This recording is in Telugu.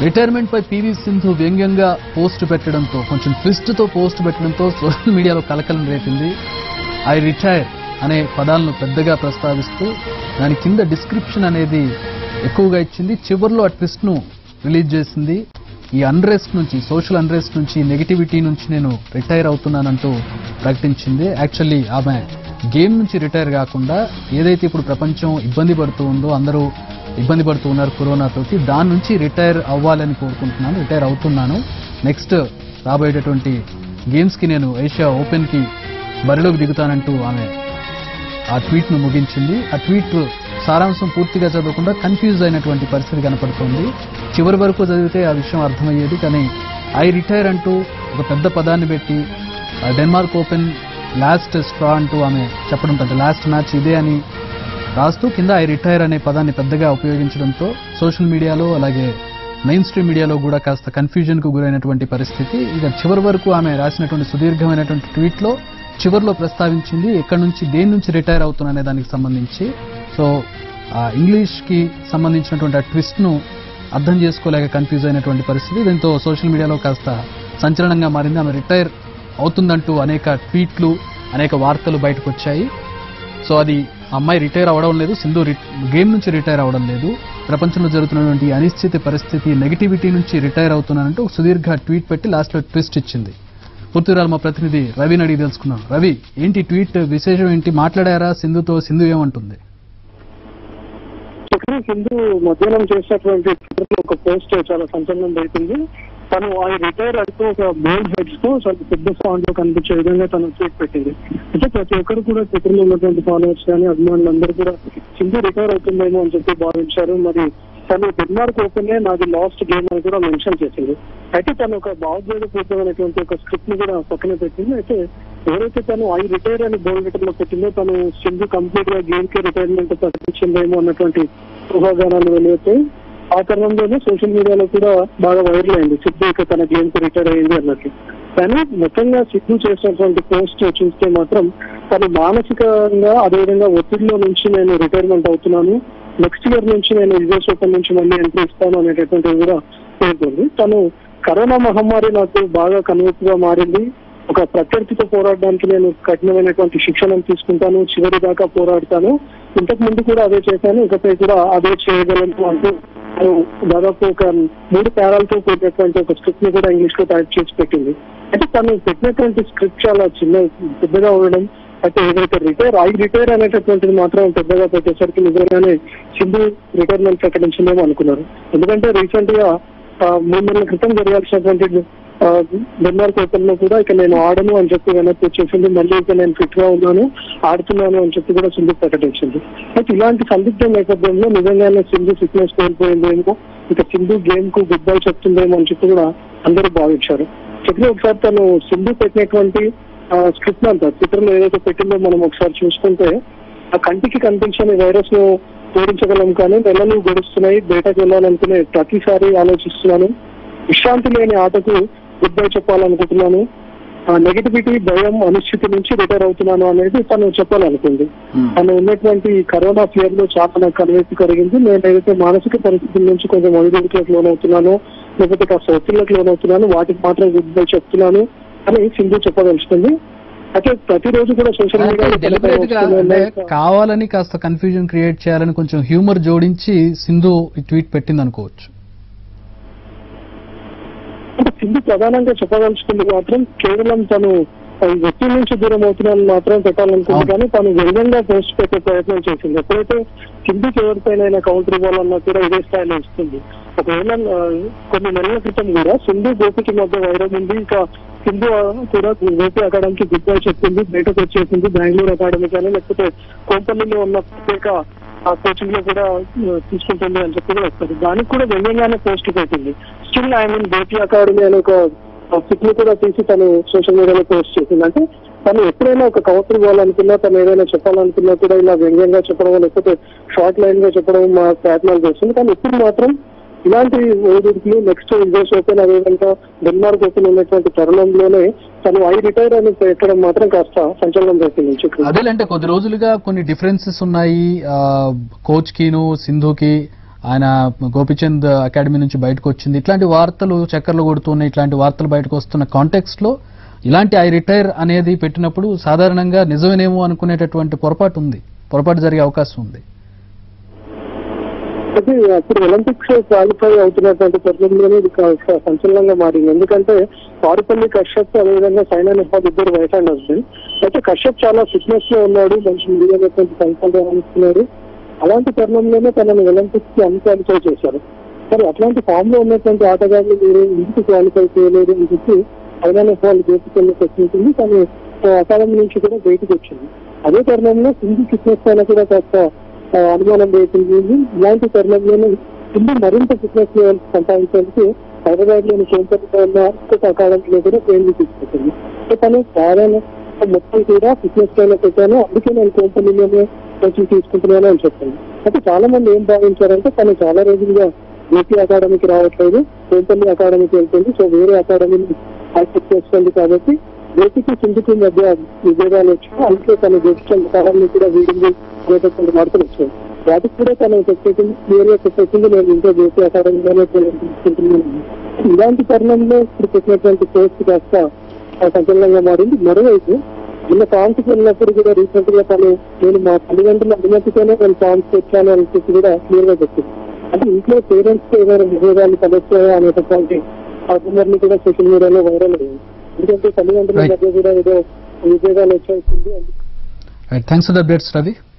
రిటైర్మెంట్ పై పివి సింధు వ్యంగ్యంగా పోస్ట్ పెట్టడంతో కొంచెం ట్విస్ట్ తో పోస్ట్ పెట్టడంతో సోషల్ మీడియాలో కలకలం రేపింది ఐ రిటైర్ అనే పదాలను పెద్దగా ప్రస్తావిస్తూ దాని కింద డిస్క్రిప్షన్ అనేది ఎక్కువగా ఇచ్చింది చివరిలో ఆ ట్విస్ట్ ను రిలీజ్ చేసింది ఈ అన్రెస్ట్ నుంచి సోషల్ అన్రెస్ట్ నుంచి నెగిటివిటీ నుంచి నేను రిటైర్ అవుతున్నానంటూ ప్రకటించింది యాక్చువల్లీ ఆమె గేమ్ నుంచి రిటైర్ కాకుండా ఏదైతే ఇప్పుడు ప్రపంచం ఇబ్బంది పడుతూ ఉందో అందరూ ఇబ్బంది పడుతూ ఉన్నారు కరోనాతోటి దాని నుంచి రిటైర్ అవ్వాలని కోరుకుంటున్నాను రిటైర్ అవుతున్నాను నెక్స్ట్ రాబోయేటటువంటి గేమ్స్ కి నేను ఏషియా ఓపెన్ కి బరిలోకి దిగుతానంటూ ఆమె ఆ ట్వీట్ ను ముగించింది ఆ ట్వీట్ సారాంశం పూర్తిగా చదవకుండా కన్ఫ్యూజ్ అయినటువంటి పరిస్థితి కనపడుతోంది చివరి వరకు చదివితే ఆ విషయం అర్థమయ్యేది కానీ ఐ రిటైర్ అంటూ ఒక పెద్ద పదాన్ని పెట్టి ఆ డెన్మార్క్ ఓపెన్ లాస్ట్ స్ట్రా అంటూ ఆమె చెప్పడం పెద్ద లాస్ట్ మ్యాచ్ ఇదే అని రాస్తూ కింద ఐ రిటైర్ అనే పదాన్ని పెద్దగా ఉపయోగించడంతో సోషల్ మీడియాలో అలాగే మెయిన్ స్ట్రీమ్ మీడియాలో కూడా కాస్త కన్ఫ్యూజన్ కు గురైనటువంటి పరిస్థితి ఇక చివరి వరకు ఆమె రాసినటువంటి సుదీర్ఘమైనటువంటి ట్వీట్ లో చివరిలో ప్రస్తావించింది ఎక్కడి నుంచి దేని నుంచి రిటైర్ అవుతున్నా అనే దానికి సంబంధించి సో ఆ ఇంగ్లీష్ కి సంబంధించినటువంటి ఆ ట్విస్ట్ ను అర్థం చేసుకోలేక కన్ఫ్యూజ్ అయినటువంటి పరిస్థితి దీంతో సోషల్ మీడియాలో కాస్త సంచలనంగా మారింది ఆమె రిటైర్ అవుతుందంటూ అనేక ట్వీట్లు అనేక వార్తలు బయటకు వచ్చాయి సో అది ఆ అమ్మాయి రిటైర్ అవ్వడం లేదు సింధు రి- గేమ్ నుంచి రిటైర్ అవ్వడం లేదు ప్రపంచంలో జరుగుతున్నటువంటి ఈ అనిశ్చిత పరిస్థితి నెగిటివిటీ నుంచి రిటైర్ అవుతున్నానంటూ ఒక సుదీర్ఘ ట్వీట్ పెట్టి లాస్ట్ లో ట్విస్ట్ ఇచ్చింది పూర్తిరాలు మా ప్రతినిధి రవిని అడిగి తెలుసుకున్నాం రవి ఏంటి ట్వీట్ విశేషం ఏంటి మాట్లాడారా సింధుతో సింధు ఏమంటుంది చక్రి సింధు మధ్యాహ్నం చేసినటువంటి ట్విట్టర్ ఒక పోస్ట్ చాలా సంచలనం రైతుంది తను ఆ రిటైర్ అంటూ ఒక బోల్డ్ హెడ్స్ తో చాలా పెద్ద ఫాంట్ లో కనిపించే విధంగా తను ట్వీట్ పెట్టింది అంటే ప్రతి ఒక్కరు కూడా ట్విట్టర్ లో ఉన్నటువంటి ఫాలోవర్స్ కానీ అభిమానులు అందరూ కూడా సింధు రిటైర్ అవుతుందేమో అని చెప్పి భావించారు మరి తను డెన్మార్క్ ఓపెన్ నాది లాస్ట్ గేమ్ అని కూడా మెన్షన్ చేసింది అయితే తను ఒక భావోద్వేగపూరితమైనటువంటి ఒక స్క్రిప్ట్ ని కూడా పక్కన పెట్టింది అయితే ఎవరైతే తను ఐ రిటైర్ అని బోల్డ్ లెటర్ లో పెట్టిందో తను సింధు కంప్లీట్ గా గేమ్ కి రిటైర్మెంట్ ప్రకటించిందేమో అన్నటువంటి ఊహాగానాలు వెలువతాయి ఆ తరుణంలోనే సోషల్ మీడియాలో కూడా బాగా వైరల్ అయింది సిద్ధు ఇక తన గేమ్ కి రిటైర్ అయింది అన్నట్లు కానీ మొత్తంగా సిద్ధు చేసినటువంటి పోస్ట్ చూస్తే మాత్రం తను మానసికంగా అదేవిధంగా ఒత్తిడిలో నుంచి నేను రిటైర్మెంట్ అవుతున్నాను నెక్స్ట్ ఇయర్ నుంచి నేను యుఎస్ ఓపెన్ నుంచి మళ్ళీ ఎంట్రీ ఇస్తాను అనేటటువంటిది కూడా పేర్కొంది తను కరోనా మహమ్మారి నాకు బాగా కనువిప్పుగా మారింది ఒక ప్రత్యర్థితో పోరాడడానికి నేను కఠినమైనటువంటి శిక్షణను తీసుకుంటాను చివరి దాకా పోరాడతాను ఇంతకు ముందు కూడా అదే చేశాను ఇకపై కూడా అదే చేయగలను అంటూ తను దాదాపు ఒక మూడు పేరాలతో కూడినటువంటి ఒక స్క్రిప్ట్ ని కూడా ఇంగ్లీష్ లో టైప్ చేసి పెట్టింది అంటే తను పెట్టినటువంటి స్క్రిప్ట్ చాలా చిన్న పెద్దగా ఉండడం అయితే ఏదైతే రిటైర్ ఐ రిటైర్ అనేటటువంటిది మాత్రం పెద్దగా పెట్టేసరికి నిజంగానే సింధు రిటైర్మెంట్ ప్రకటించిందేమో అనుకున్నారు ఎందుకంటే రీసెంట్ గా ఆ, మూడు నెలల క్రితం జరగాల్సినటువంటి ఆ, డెన్మార్క్ ఓపెన్ లో కూడా ఇక నేను ఆడను అని చెప్పి వెనక్కి వచ్చేసింది మళ్ళీ ఇక నేను ఫిట్ గా ఉన్నాను ఆడుతున్నాను అని చెప్పి కూడా సింధు ప్రకటించింది అయితే ఇలాంటి సందిగ్ధ నేపథ్యంలో నిజంగానే సింధు ఫిట్నెస్ కోల్పోయిందేమో ఇక సింధు గేమ్ కు గుడ్ బై చెప్తుందేమో అని చెప్పి కూడా అందరూ భావించారు చెప్పిన ఒకసారి తను సింధు పెట్టినటువంటి స్క్రిప్ట్ అంతా ట్విట్టర్ లో ఏదైతే పెట్టిందో మనం ఒకసారి చూసుకుంటే ఆ కంటికి కనిపించని వైరస్ ను ఓడించగలం కానీ నెలలు గడుస్తున్నాయి బయటకు వెళ్ళాలనుకునే ప్రతిసారి ఆలోచిస్తున్నాను విశ్రాంతి లేని ఆటకు గుడ్ బై చెప్పాలనుకుంటున్నాను ఆ నెగటివిటీ భయం అనిశ్చితి నుంచి రిటైర్ అవుతున్నాను అనేది తను చెప్పాలనుకుంది తను ఉన్నటువంటి ఈ కరోనా ఫియర్ లో చాలా నాకు కనువైపు కలిగింది నేను ఏదైతే మానసిక పరిస్థితుల నుంచి కొంచెం ఒడిదుడికి లోనవుతున్నానో లేకపోతే కాస్త ఒత్తిళ్ళకి లోనవుతున్నాను వాటికి మాత్రం గుడ్ బై చెప్తున్నాను అని సింధు చెప్పదలుచుకుంది అయితే ప్రతిరోజు కూడా సోషల్ డెలిబరేట్ గా అంటే మీడియా కావాలని కాస్త కన్ఫ్యూజన్ క్రియేట్ చేయాలని కొంచెం హ్యూమర్ జోడించి సింధు ఈ ట్వీట్ పెట్టింది అనుకోవచ్చు అంటే సింధు ప్రధానంగా చెప్పదలుచుకుంది మాత్రం కేవలం తను ఈ వ్యక్తి నుంచి దూరం అవుతున్నాను మాత్రం పెట్టాలనుకుంది అవును. కానీ తను వేగంగా పోస్ట్ పెట్టే ప్రయత్నం చేసింది ఎప్పుడైతే సింధుకి ఎవరిపైన కౌంటర్ ఇవ్వాలన్నా కూడా ఇదే స్థాయిలో ఇస్తుంది ఒకవేళ ఆ, కొన్ని నెలల క్రితం కూడా సింధు గోపికి మధ్య వైరం ఉంది ఇంకా సింధు ఆ, కూడా గోపి అకాడమీకి గుడ్ బై చెప్పింది బయటకు వచ్చేసింది బెంగళూరు అకాడమీ కానీ లేకపోతే కోంపల్లిలో ఉన్న ప్రత్యేక ఆ కోచింగ్ లో కూడా ఆ, తీసుకుంటుంది అని చెప్పి కూడా వస్తుంది దానికి కూడా వ్యంగ్యంగానే పోస్ట్ పెట్టింది స్టిల్ ఐ మీన్ బేటీ అకాడమీ అనే ఒక పిక్ ని కూడా తీసి తను సోషల్ మీడియాలో పోస్ట్ చేసింది అంటే తను ఎప్పుడైనా ఒక కౌంటర్ ఇవ్వాలనుకున్నా తను ఏదైనా చెప్పాలనుకున్నా కూడా ఇలా వ్యంగ్యంగా చెప్పడం లేకపోతే షార్ట్ లైన్ గా చెప్పడం మా ప్రయత్నాలు చేస్తుంది కానీ ఇప్పుడు మాత్రం ఇలాంటి ఓడికి నెక్స్ట్ యుఎస్ ఓపెన్ అదేవిధంగా డెన్మార్క్ ఓపెన్ ఉన్నటువంటి తరుణంలోనే తను ఐ రిటైర్ అని పెట్టడం మాత్రం కాస్త సంచలనం చేసింది చక్రి. అదేలంటే కొద్ది రోజులుగా కొన్ని డిఫరెన్సెస్ ఉన్నాయి కోచ్ కిను సింధుకి ఆయన గోపిచంద్ అకాడమీ నుంచి బయటకు వచ్చింది ఇట్లాంటి వార్తలు చక్కర్లు కొడుతున్నాయి ఇట్లాంటి వార్తలు బయటకు వస్తున్న కాంటెక్స్ట్ లో ఇలాంటి ఐ రిటైర్ అనేది పెట్టినప్పుడు సాధారణంగా నిజమేనేమో అనుకునేటటువంటి పొరపాటు ఉంది పొరపాటు జరిగే అవకాశం ఉంది అది అప్పుడు ఒలింపిక్స్ క్వాలిఫై అవుతున్నటువంటి తరుణంలోనే ఇది కా- సంచలనంగా మారింది ఎందుకంటే పారుపల్లి కశ్యప్ అదేవిధంగా సైనా నెహ్వాల్ ఇద్దరు వైఫ్ అండ్ హస్బెండ్ అయితే కశ్యప్ చాలా ఫిట్నెస్ లో ఉన్నాడు మంచి మీడియాటువంటి ఫలితాలు రాణిస్తున్నాడు అలాంటి తరుణంలోనే తనను ఒలింపిక్స్ కి అన్క్వాలిఫై చేశారు మరి అట్లాంటి ఫామ్ లో ఉన్నటువంటి ఆటగాళ్ళు మీరు ఇంటికి క్వాలిఫై చేయలేదు అని చెప్పి సైనా నెహ్వాల్ గేపుకెళ్ళి ప్రశ్నించింది తను అకాడమీ నుంచి కూడా బయటకు వచ్చింది అదే తరుణంలో సింధు ఫిట్నెస్ పైన కూడా కాస్త ఆ, అనుమానం వేసింది ఇలాంటి తరుణంలోనే సింధు మరింత ఫిట్నెస్ లెవెల్ సంపాదించేందుకు హైదరాబాద్ లోని కేంద్రంలో ఉన్న ఇంకొక అకాడమీలో కూడా ట్రైనింగ్ తీసుకుంటుంది సో తను సాధారణ మొత్తం కూడా ఫిట్నెస్ పైన పెట్టాను అందుకే నేను కంపెనీలోనే కోచింగ్ తీసుకుంటున్నాను అని చెప్పింది అయితే చాలా మంది ఏం భావించారంటే తను చాలా రోజులుగా ఏపీ అకాడమీకి రావట్లేదు కోంపల్లి అకాడమీకి వెళ్తుంది సో వేరే అకాడమీని యాక్సెప్ట్ చేస్తుంది కాబట్టి ఏపీకి సింధుకి మధ్య విభేదాలు వచ్చాయి అందుకే తన జడ్జిషన్ అకాడమీ కూడా వీడింది అనేటటువంటి వార్తలు వచ్చాయి వాటికి కూడా తను చెప్పేసింది క్లియర్ గా చెప్పేసింది నేను ఇంకా జేపీ అకాడమీలోనే తీసుకుంటున్నాను ఇలాంటి తరుణంలో ఇప్పుడు పెట్టినటువంటి పోస్ట్ కాస్త ఆ సంచలనంగా మారింది మరోవైపు నిన్న ఫామ్స్ కి వెళ్ళినప్పుడు కూడా రీసెంట్ గా తను నేను మా తల్లిదండ్రుల అనుమతితోనే నేను ఫామ్స్ వచ్చాను అని చెప్పి కూడా క్లియర్ గా చెప్పింది అంటే ఇంట్లో పేరెంట్స్ కి ఏదైనా విభేదాలు తలెత్తాయా అనేటటువంటి ఆ రూమర్ని కూడా సోషల్ మీడియాలో వైరల్ అయ్యింది ఎందుకంటే తల్లిదండ్రుల Right. మధ్య కూడా ఏదో విభేదాలు వచ్చేసింది right thanks for the updates Ravi